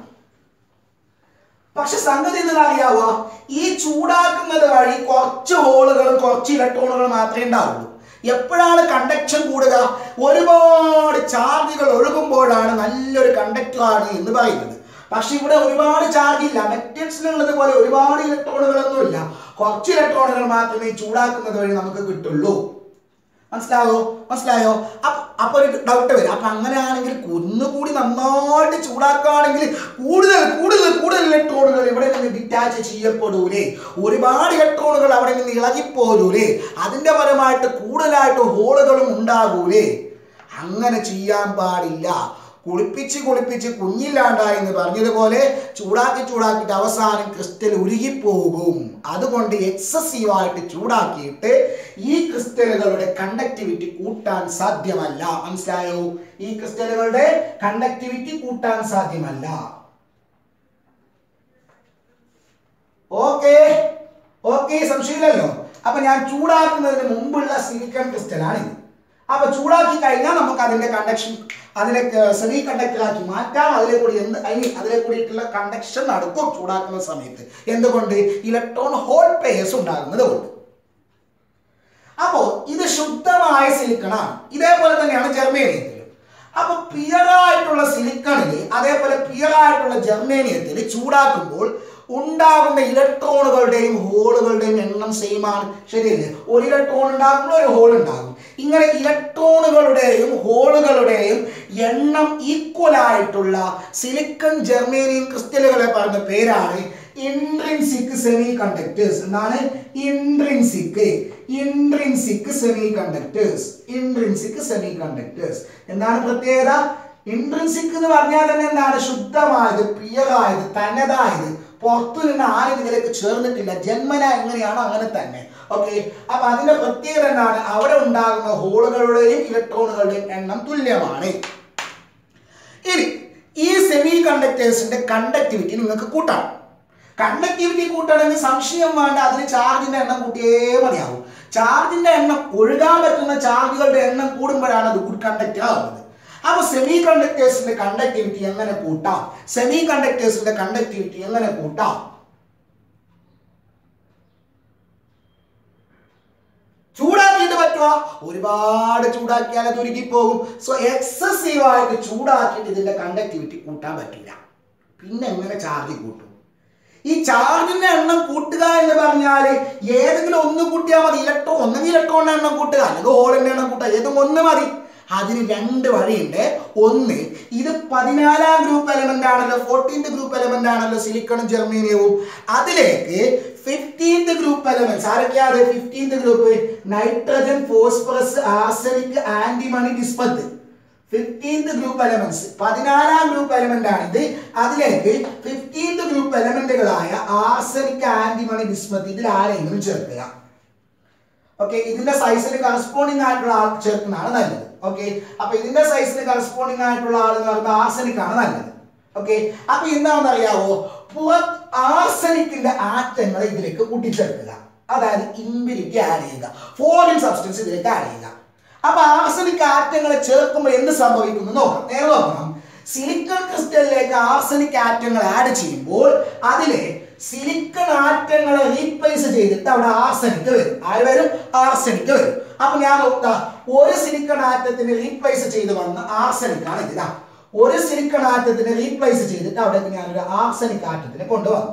Speaker 1: പക്ഷെ സംഗതി എന്താ അറിയാവുക ഈ ചൂടാക്കുന്നത് വഴി കുറച്ച് ഹോളുകളും കുറച്ച് ഇലക്ട്രോണുകളും മാത്രമേ ഉണ്ടാവുള്ളൂ എപ്പോഴാണ് കണ്ടക്ഷൻ കൂടുക ഒരുപാട് ചാർജുകൾ ഒഴുകുമ്പോഴാണ് നല്ലൊരു കണ്ടക്ടറാണ് എന്ന് പറയുന്നത് പക്ഷെ ഇവിടെ ഒരുപാട് ചാർജ് ഇല്ല മെറ്റൽസിനുള്ളത് പോലെ ഒരുപാട് ഇലക്ട്രോണുകളൊന്നും ഇല്ല കുറച്ച് ഇലക്ട്രോണുകൾ മാത്രമേ ചൂടാക്കുന്നത് വഴി നമുക്ക് കിട്ടുള്ളൂ മനസ്സിലായോ മനസ്സിലായോ അപ്പൊ അപ്പൊ ഒരു ഡൗട്ട് വരും അപ്പൊ അങ്ങനെയാണെങ്കിൽ കുന്നുകൂടി നന്നായിട്ട് ചൂടാക്കുകയാണെങ്കിൽ കൂടുതൽ കൂടുതൽ കൂടുതൽ ഇലക്ട്രോണുകൾ ഇവിടെ നിന്ന് ഡിറ്റാച്ച് ചെയ്യപ്പെടൂലേ ഒരുപാട് ഇലക്ട്രോണുകൾ അവിടെ നിന്ന് ഇളകിപ്പോരൂലേ അതിന്റെ പരമായിട്ട് കൂടുതലായിട്ട് ഹോളുകളും ഉണ്ടാകൂലേ അങ്ങനെ ചെയ്യാൻ പാടില്ല കുളിപ്പിച്ച് കുളിപ്പിച്ച് കുഞ്ഞില്ലാണ്ടായി എന്ന് പറഞ്ഞതുപോലെ ചൂടാക്കി ചൂടാക്കിയിട്ട് അവസാനം ക്രിസ്റ്റൽ ഉരുകിപ്പോകും അതുകൊണ്ട് എക്സസീവ് ആയിട്ട് ചൂടാക്കിയിട്ട് ഈ ക്രിസ്റ്റലുകളുടെ കണ്ടക്ടിവിറ്റി കൂട്ടാൻ സാധ്യമല്ല മനസ്സിലായോ ഈ ക്രിസ്റ്റലുകളുടെ കണ്ടക്ടിവിറ്റി കൂട്ടാൻ സാധ്യമല്ല ഓക്കെ ഓക്കെ സംശയമില്ലല്ലോ അപ്പൊ ഞാൻ ചൂടാക്കുന്നതിന് മുമ്പുള്ള സിലിക്കൺ ക്രിസ്റ്റലാണ് ഇത് അപ്പൊ ചൂടാക്കി കഴിഞ്ഞാൽ നമുക്ക് അതിന്റെ കണ്ടക്ഷൻ അതിനെ സെമി കണ്ടക്ടറാക്കി മാറ്റാം അതിലെ കൂടി എന്ത് ഐ മീൻ അതിലെ കൂടിയിട്ടുള്ള കണ്ടക്ഷൻ നടക്കും ചൂടാക്കുന്ന സമയത്ത് എന്തുകൊണ്ട് ഇലക്ട്രോൺ ഹോൾ പെയർസ് ഉണ്ടാകുന്നത് കൊണ്ട് അപ്പോ ഇത് ശുദ്ധമായ സിലിക്കണാണ് ഇതേപോലെ തന്നെയാണ് ജർമ്മേനിയത്തിൽ അപ്പൊ പിയറായിട്ടുള്ള സിലിക്കണില് അതേപോലെ പിയറായിട്ടുള്ള ജർമ്മേനിയത്തിൽ ചൂടാക്കുമ്പോൾ ഉണ്ടാകുന്ന ഇലക്ട്രോണുകളുടെയും ഹോളുകളുടെയും എണ്ണം സെയിം ആണ് ശരിയല്ലേ ഒരു ഇലക്ട്രോൺ ഉണ്ടാകുമ്പോൾ ഒരു ഹോൾ ഉണ്ടാകും ഇങ്ങനെ ഇലക്ട്രോണുകളുടെയും ഹോളുകളുടെയും എണ്ണം ഈക്വൽ ആയിട്ടുള്ള സിലിക്കൺ ജെർമേനിയം ക്രിസ്റ്റലുകളെ പറഞ്ഞ പേരാണ് ഇൻട്രിൻസിക് സെമി കണ്ടക്ടേഴ്സ് എന്താണ് intrinsic intrinsic semiconductors intrinsic semiconductors എന്താണ് പ്രത്യേകത ഇൻട്രിൻസിക് എന്ന് പറഞ്ഞാൽ തന്നെ എന്താണ് ശുദ്ധമായത് പ്രിയമായത് തനതായത് പുറത്തു നിന്ന് ആരും ഇതിലേക്ക് ചേർന്നിട്ടില്ല ജന്മന എങ്ങനെയാണോ അങ്ങനെ തന്നെ ഓക്കെ അപ്പൊ അതിന്റെ പ്രത്യേകത എന്താണ് അവിടെ ഉണ്ടാകുന്ന ഹോളുകളുടെയും ഇലക്ട്രോണുകളുടെയും എണ്ണം തുല്യമാണ് ഇനി ഈ സെമി കണ്ടക്ടേഴ്സിന്റെ കണ്ടക്ടിവിറ്റി നിങ്ങൾക്ക് കൂട്ടാം കണ്ടക്ടിവിറ്റി കൂട്ടണമെങ്കിൽ സംശയം വേണ്ട അതിന് ചാർജിന്റെ എണ്ണം കൂട്ടിയേ മതിയാവും ചാർജിന്റെ എണ്ണം ഒഴുകാൻ പറ്റുന്ന ചാർജുകളുടെ എണ്ണം കൂടുമ്പോഴാണ് അത് ഗുഡ് കണ്ടക്ടർ ആവുന്നത് അപ്പൊ സെമി കണ്ടക്ടേഴ്സിന്റെ കണ്ടക്ടിവിറ്റി എങ്ങനെ കൂട്ടാം സെമി കണ്ടക്ടേഴ്സിന്റെ കണ്ടക്ടിവിറ്റി എങ്ങനെ കൂട്ടാം ചൂടാക്കിയിട്ട് പറ്റുക ഒരുപാട് ചൂടാക്കിയാൽ അത് ഉരുകി പോകും സോ എക്സസീവ് ആയിട്ട് ചൂടാക്കിയിട്ട് ഇതിന്റെ കണ്ടക്ടിവിറ്റി കൂട്ടാൻ പറ്റില്ല പിന്നെ എങ്ങനെ ചാർജ് കൂട്ടും ഈ ചാർജിന്റെ എണ്ണം കൂട്ടുക എന്ന് പറഞ്ഞാൽ ഏതെങ്കിലും ഒന്ന് കൂട്ടിയാൽ മതി ഇലക്ട്രോ ഒന്നെങ്കിൽ ഇലക്ട്രോണിന്റെ എണ്ണം കൂട്ടുക അല്ലെങ്കിൽ ഹോളിന്റെ എണ്ണം കൂട്ടുക ഏതും ഒന്ന് മതി അതിന് രണ്ട് വഴിയുണ്ട് ഒന്ന് ഇത് പതിനാലാം ഗ്രൂപ്പ് എലമെന്റ് ആണല്ലോ ഫോർട്ടീൻത് ഗ്രൂപ്പ് എലമെന്റ് ആണല്ലോ സിലിക്കണും ജെർമീനിയവും അതിലേക്ക് ഫിഫ്റ്റീൻത് ഗ്രൂപ്പ് എലമെന്റ്സ് ആരൊക്കെയാണ് fifteenth group nitrogen phosphorus arsenic antimony bismuth fifteenth group elements പതിനാലാം ഗ്രൂപ്പ് എലമെന്റ് ആണിത് അതിലേക്ക് ഫിഫ്റ്റീൻത് ഗ്രൂപ്പ് എലമെന്റുകളായ ആർസനിക് ആന്റിമണി ഡിസ്മത്ത് ഇതിൽ ആരെങ്കിലും ചേർക്കുക ഓക്കെ ഇതിന്റെ സൈസിന് കറസ്പോണ്ടിങ് ആയിട്ടുള്ള ആൾ ചേർക്കുന്നതാണ് നല്ലത് ഓക്കെ അപ്പൊ ഇതിന്റെ സൈസിന് കറസ്പോണ്ടിങ് ആയിട്ടുള്ള ആൾ എന്ന് പറയുമ്പോൾ ആർസനിക് ആണ് നല്ലത് ഓക്കെ അപ്പൊ എന്താണെന്ന് അറിയാവോ പുറത്ത് ആർസനിക്കിന്റെ ആറ്റങ്ങൾ ഇതിലേക്ക് കൂട്ടിച്ചേർക്കുക അതായത് ഇമ്പിരിറ്റി ആഡ് ചെയ്യുക ഫോറിൻ സബ്സ്റ്റൻസ് ഇതിലേക്ക് ആഡ് ചെയ്യുക അപ്പൊ ആർസനിക് ആറ്റങ്ങളെ ചേർക്കുമ്പോൾ എന്ത് സംഭവിക്കുന്നു നോക്കാം നേരെ നോക്കണം സിലിക്കൺ ക്രിസ്റ്റലിലേക്ക് ആർസനിക് ആറ്റങ്ങൾ ആഡ് ചെയ്യുമ്പോൾ അതിലെ സിലിക്കൺ ആറ്റങ്ങളെ റീപ്ലേസ് ചെയ്തിട്ട് അവിടെ ആർസനിക് വരും ആര് വരും ആർസനിക് വരും അപ്പൊ ഞാൻ നോക്കുക ഒരു സിലിക്കൺ ആറ്റത്തിന് റീപ്ലേസ് ചെയ്ത് വന്ന ആർസനിക് ആണ് ഇതാ ഒരു സിലിക്കൺ ആറ്റത്തിനെ റീപ്ലേസ് ചെയ്തിട്ട് അവിടെ ഞാനൊരു ആർസനിക് ആറ്റത്തിനെ കൊണ്ടുവന്നു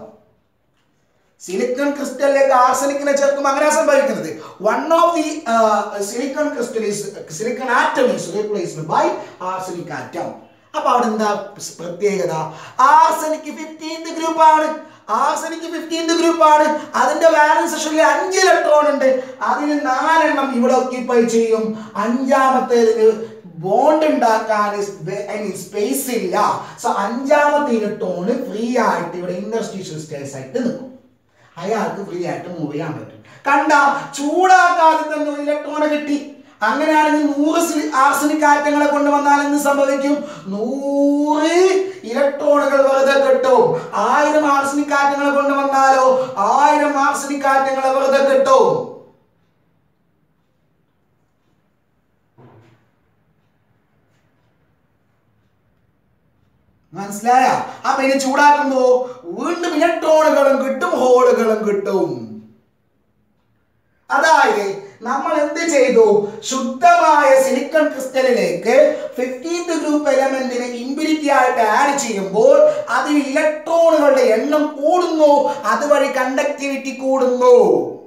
Speaker 1: സിലിക്കൺ ക്രിസ്റ്റലിലേക്ക് ആർസനിക്കിനെ ചേർക്കുമ്പോൾ അങ്ങനെ സംഭവിക്കുന്നത് one of the silicon crystal is silicon atom is replaced by arsenic atom അപ്പൊ അവിടെ എന്താ പ്രത്യേകത ആർസനിക് ഫിഫ്റ്റീൻത് ഗ്രൂപ്പ് ആണ് ആർസനിക് ഫിഫ്റ്റീൻത് ഗ്രൂപ്പ് ആണ് അതിന്റെ ബാലൻസ് സെഷനിൽ അഞ്ച് ഇലക്ട്രോൺ ഉണ്ട് അതിന് നാലെണ്ണം ഇവിടെ ഒക്യുപ്പൈ ചെയ്യും അഞ്ചാമത്തേതിന് ബോണ്ട് ഉണ്ടാക്കാൻ സ്പേസ് ഇല്ല സോ അഞ്ചാമത്തെ ഇലക്ട്രോൺ ഫ്രീ ആയിട്ട് ഇവിടെ ഇൻഡസ്ട്രീഷ്യൽ സ്റ്റേസ് ആയിട്ട് നിൽക്കും അയാൾക്ക് ഫ്രീ ആയിട്ട് മൂവ് ചെയ്യാൻ പറ്റും കണ്ട ചൂടാക്കാതെ തന്നെ ഒരു ഇലക്ട്രോണ് കിട്ടി അങ്ങനെയാണെങ്കിൽ നൂറ് ആർസനിക് ആറ്റങ്ങളെ കൊണ്ടുവന്നാൽ എന്ത് സംഭവിക്കും നൂറ് ഇലക്ട്രോണുകൾ വെറുതെ കിട്ടും ആയിരം ആർസനിക് ആറ്റങ്ങളെ കൊണ്ടുവന്നാലോ ആയിരം ആർസനിക് ആറ്റങ്ങളെ വെറുതെ കിട്ടും മനസ്സിലായ അപ്പൊ ഇനി ചൂടാക്കുമ്പോ വീണ്ടും ഇലക്ട്രോണുകളും കിട്ടും ഹോളുകളും കിട്ടും അതായത് നമ്മൾ എന്ത് ചെയ്തു ശുദ്ധമായ സിലിക്കൺ ക്രിസ്റ്റലിലേക്ക് ഫിഫ്റ്റീൻത് ഗ്രൂപ്പ് എലമെന്റിനെ ഇമ്പിരിറ്റി ആയിട്ട് ആഡ് ചെയ്യുമ്പോൾ അതിൽ ഇലക്ട്രോണുകളുടെ എണ്ണം കൂടുന്നു അതുവഴി കണ്ടക്ടിവിറ്റി കൂടുന്നു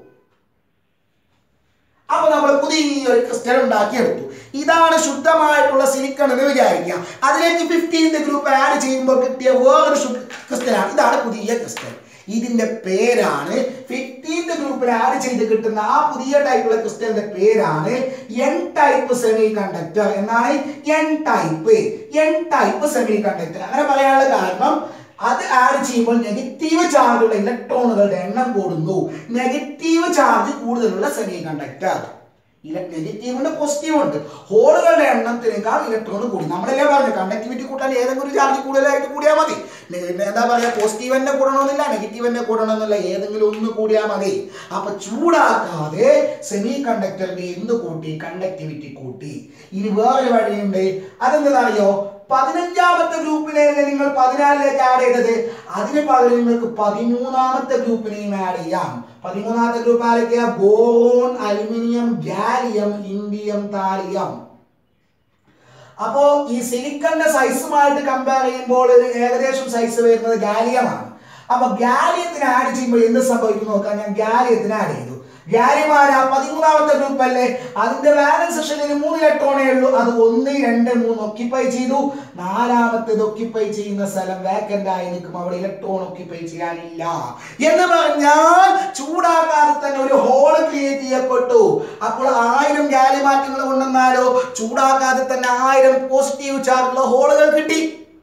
Speaker 1: അപ്പൊ നമ്മൾ പുതിയൊരു ക്രിസ്റ്റൽ ഉണ്ടാക്കിയെടുത്തു ഇതാണ് ശുദ്ധമായിട്ടുള്ള സിലിക്കൺ എന്ന് വിചാരിക്കുക അതിലേക്ക് ഫിഫ്റ്റീൻത് ഗ്രൂപ്പ് ആഡ് ചെയ്യുമ്പോൾ കിട്ടിയ വേറൊരു ക്രിസ്റ്റലാണ് ഇതാണ് പുതിയ ക്രിസ്റ്റൽ ഇതിന്റെ പേരാണ് ഫിഫ്റ്റീൻത് ഗ്രൂപ്പിൽ ആഡ് ചെയ്ത് കിട്ടുന്ന ആ പുതിയ ടൈപ്പുള്ള ക്രിസ്റ്റലിന്റെ പേരാണ് എൻ ടൈപ്പ് സെമി കണ്ടക്ടർ എന്നാണ് N type N type semiconductor അങ്ങനെ പറയാനുള്ള കാരണം അത് ആഡ് ചെയ്യുമ്പോൾ നെഗറ്റീവ് ചാർജുള്ള ഇലക്ട്രോണുകളുടെ എണ്ണം കൂടുന്നു നെഗറ്റീവ് ചാർജ് കൂടുതലുള്ള സെമി കണ്ടക്ടർ നെഗറ്റീവ് ഉണ്ട് പോസിറ്റീവ് ഉണ്ട് ഹോളുകളുടെ എണ്ണത്തിനേക്കാൾ ഇലക്ട്രോൺ കൂടി നമ്മളല്ലേ പറഞ്ഞു കണ്ടക്ടിവിറ്റി കൂട്ടാൻ ഏതെങ്കിലും ഒരു ചാർജ് കൂടുതലായിട്ട് കൂടിയാൽ മതി എന്താ പറയാ പോസിറ്റീവ് തന്നെ കൂടണമെന്നില്ല നെഗറ്റീവ് തന്നെ കൂടണമെന്നില്ല ഏതെങ്കിലും ഒന്ന് കൂടിയാൽ മതി അപ്പൊ ചൂടാക്കാതെ സെമി കണ്ടക്ടറിന്റെ എന്ത് കൂട്ടി കണ്ടക്ടിവിറ്റി കൂട്ടി ഇനി വേറൊരു വഴിയുണ്ട് അതെന്താണെന്നറിയോ പതിനഞ്ചാമത്തെ ഗ്രൂപ്പിനെയല്ലേ നിങ്ങൾ പതിനാലിലേക്ക് ആഡ് ചെയ്തത് അതിന് പകരം നിങ്ങൾക്ക് പതിമൂന്നാമത്തെ ഗ്രൂപ്പിനെയും ആഡ് ചെയ്യാം പതിമൂന്നാമത്തെ ഗ്രൂപ്പ് ആരൊക്കെയാ boron aluminium gallium indium thallium അപ്പോ ഈ സിലിക്കണിന്റെ സൈസുമായിട്ട് കമ്പയർ ചെയ്യുമ്പോൾ ഒരു ഏകദേശം സൈസ് വരുന്നത് ഗാലിയമാണ് അപ്പൊ ഗാലിയത്തിന് ആഡ് ചെയ്യുമ്പോൾ എന്ത് സംഭവിക്കും നോക്കാം ഞാൻ ഗാലിയത്തിന് ആഡ് ചെയ്തു ഗ്യാരിമാര പതിമൂന്നാമത്തെ ഗ്രൂപ്പ് അല്ലേ അതിന്റെ വാലൻസ് സെഷനിൽ മൂന്ന് ഇലക്ട്രോണേ ഉള്ളൂ അത് ഒന്ന് രണ്ട് മൂന്ന് ഒക്യുപ്പൈ ചെയ്തു നാലാമത്തേത് ഒക്യുപ്പൈ ചെയ്യുന്ന സ്ഥലം വേക്കന്റ് ആയി നിൽക്കും അവിടെ ഇലക്ട്രോൺ ഒക്യുപ്പൈ ചെയ്യാനില്ല എന്ന് പറഞ്ഞാൽ ചൂടാക്കാതെ തന്നെ ഒരു ഹോൾ ക്രിയേറ്റ് ചെയ്യപ്പെട്ടു അപ്പോൾ ആയിരം ഗാലി മാറ്റങ്ങൾ കൊണ്ടെന്നാലോ ചൂടാക്കാതെ തന്നെ ആയിരം പോസിറ്റീവ് ചാർജുള്ള ഹോളുകൾ കിട്ടി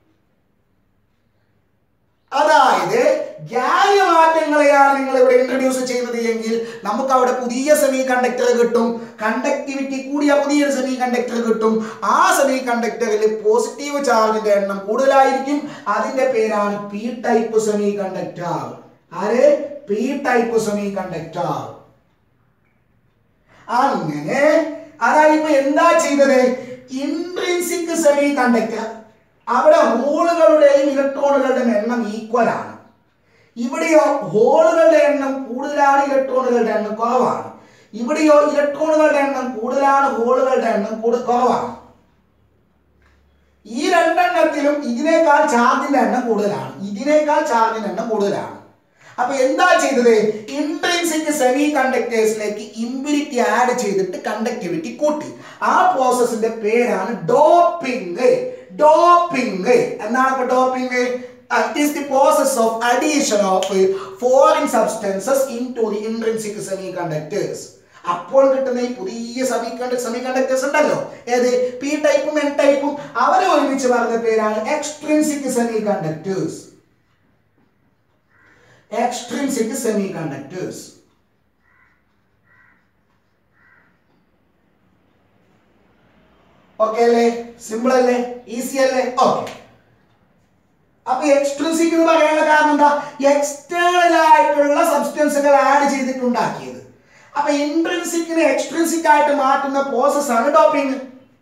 Speaker 1: അതായത് ഗ്യാലി മാറ്റങ്ങളെയാണ് നിങ്ങൾ ഇവിടെ ഇൻട്രൊഡ്യൂസ് ചെയ്യുന്നത് എങ്കിൽ നമുക്ക് അവിടെ പുതിയ സെമി കണ്ടക്ടർ കിട്ടും കണ്ടക്ടിവിറ്റി കൂടിയ പുതിയൊരു സെമി കണ്ടക്ടർ കിട്ടും ആ സെമി കണ്ടക്ടറിൽ പോസിറ്റീവ് ചാർജിന്റെ എണ്ണം കൂടുതലായിരിക്കും അതിന്റെ പേരാണ് പി ടൈപ്പ് സെമി കണ്ടക്ടർ ആര് പി ടൈപ്പ് സെമി കണ്ടക്ടർ അങ്ങനെ അതായത് ഇപ്പൊ എന്താ ചെയ്തത് ഇൻട്രിൻസിക് സെമി കണ്ടക്ടർ അവിടെ ഹോളുകളുടെയും ഇലക്ട്രോണുകളുടെയും എണ്ണം ഈക്വൽ ആണ് ഇവിടെയോ ഹോളുകളുടെ എണ്ണം കൂടുതലാണ് ഇലക്ട്രോണുകളുടെ എണ്ണം കുറവാണ് ഇവിടെയോ ഇലക്ട്രോണുകളുടെ എണ്ണം കൂടുതലാണ് ഹോളുകളുടെ എണ്ണം കൂടുതൽ കുറവാണ് ഈ രണ്ടെണ്ണത്തിലും ഇതിനേക്കാൾ ചാർജിന്റെ എണ്ണം കൂടുതലാണ് ഇതിനേക്കാൾ ചാർജിന്റെ എണ്ണം കൂടുതലാണ് അപ്പൊ എന്താ ചെയ്തത് ഇൻട്രിൻസിക് സെമി കണ്ടക്ടേഴ്സിലേക്ക് ഇമ്പ്യൂരിറ്റി ആഡ് ചെയ്തിട്ട് കണ്ടക്ടിവിറ്റി കൂട്ടി ആ പ്രോസസ്സിന്റെ പേരാണ് ഡോപ്പിംഗ് ഡോപ്പിംഗ് എന്താണ് ഇപ്പൊ doping it is the process of addition of foreign substances into the intrinsic semiconductors അപ്പോൾ കിട്ടുന്ന ഈ പുതിയ സെമി സെമി കണ്ടക്ടേഴ്സ് ഉണ്ടല്ലോ ഏത് പി ടൈപ്പും എൻ ടൈപ്പും അവരെ ഒരുമിച്ച് പറഞ്ഞ പേരാണ് extrinsic semiconductors extrinsic semiconductors. Okay അല്ലേ സിമ്പിൾ അല്ലേ ഈസി അല്ലേ ഓക്കെ അപ്പൊ എക്സ്ട്രിൻസിക് എന്ന് പറയാനുള്ള കാരണം എന്താ എക്സ്റ്റേണൽ ആയിട്ടുള്ള സബ്സ്റ്റൻസുകൾ ആഡ് ചെയ്തിട്ടുണ്ടാക്കിയത് അപ്പൊ ഇൻട്രിൻസിക്കിനെ എക്സ്ട്രിൻസിക് ആയിട്ട് മാറ്റുന്ന പ്രോസസ് ആണ് ഡോപ്പിംഗ്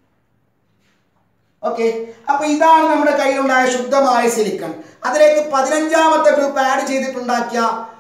Speaker 1: ഓക്കെ അപ്പൊ ഇതാണ് നമ്മുടെ കയ്യിലുണ്ടായ ശുദ്ധമായ സിലിക്കൺ അതിലേക്ക് പതിനഞ്ചാമത്തെ ഗ്രൂപ്പ് ആഡ് ചെയ്തിട്ടുണ്ടാക്കിയ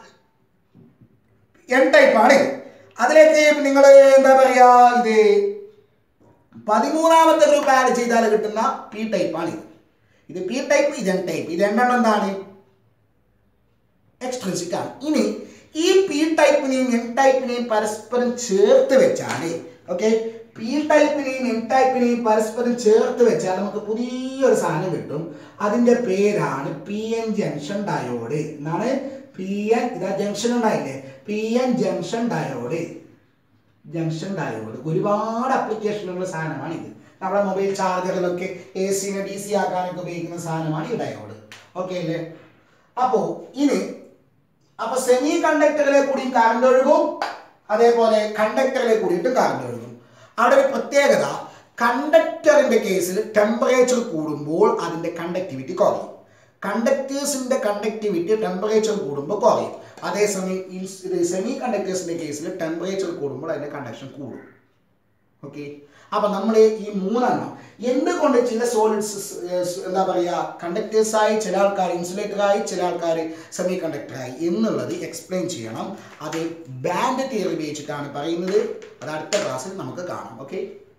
Speaker 1: എൻ ടൈപ്പ് ആണ് അതിലേക്ക് നിങ്ങൾ എന്താ പറയാ ഇത് പതിമൂന്നാമത്തെ ഗ്രൂപ്പ് ആഡ് ചെയ്താൽ കിട്ടുന്ന പി ടൈപ്പ് ആണ് ഇത് ഇത് പി ടൈപ്പ് ഇത് എൻ ടൈപ്പ് ഇത് രണ്ടെണ്ണം എന്താണ് എക്സ്ട്രിൻസിക് ആണ് ഇനി ഈ പി ടൈപ്പിനെയും എൻ ടൈപ്പിനെയും പരസ്പരം ചേർത്ത് വെച്ചാൽ ഓക്കെ പി ടൈപ്പിനെയും എൻ ടൈപ്പിനെയും പരസ്പരം ചേർത്ത് വെച്ചാൽ നമുക്ക് പുതിയൊരു സാധനം കിട്ടും അതിന്റെ പേരാണ് പി എൻ ജംഗ്ഷൻ ഡയോഡ് എന്നാണ് പി എൻ ഇതാ ജംഗ്ഷൻ ഉണ്ടായില്ലേ P N junction diode junction diode ഒരുപാട് അപ്ലിക്കേഷനുള്ള സാധനമാണ് ഇത് നമ്മുടെ മൊബൈൽ ചാർജറിലൊക്കെ എ സിനെ ഡി സി ആക്കാനൊക്കെ ഉപയോഗിക്കുന്ന സാധനമാണ് ഈ ഡയോഡ് ഓക്കെ അല്ലേ അപ്പോ ഇനി അപ്പൊ സെമി കണ്ടക്ടറിലെ കൂടി കറണ്ട് ഒഴുകും അതേപോലെ കണ്ടക്ടറിലെ കൂടിയിട്ട് കറണ്ട് ഒഴുകും അവിടെ ഒരു പ്രത്യേകത കണ്ടക്ടറിന്റെ കേസിൽ ടെമ്പറേച്ചർ കൂടുമ്പോൾ അതിന്റെ കണ്ടക്ടിവിറ്റി കുറയും കണ്ടക്ടേഴ്സിന്റെ കണ്ടക്ടിവിറ്റി ടെമ്പറേച്ചർ കൂടുമ്പോൾ കുറയും അതേസമയം ഇത് സെമി കണ്ടക്ടേഴ്സിന്റെ കേസിൽ ടെമ്പറേച്ചർ കൂടുമ്പോൾ അതിന്റെ കണ്ടക്ഷൻ കൂടും ഓക്കെ അപ്പൊ നമ്മൾ ഈ മൂന്നെണ്ണം എന്തുകൊണ്ട് ചില സോളിഡ്സ് എന്താ പറയുക കണ്ടക്ടേഴ്സായി ചില ആൾക്കാർ ഇൻസുലേറ്ററായി ചില ആൾക്കാർ സെമി കണ്ടക്ടറായി എന്നുള്ളത് എക്സ്പ്ലെയിൻ ചെയ്യണം അത് ബാൻഡ് തിയറി ഉപയോഗിച്ചിട്ടാണ് പറയുന്നത് അത് അടുത്ത ക്ലാസ്സിൽ നമുക്ക് കാണാം ഓക്കെ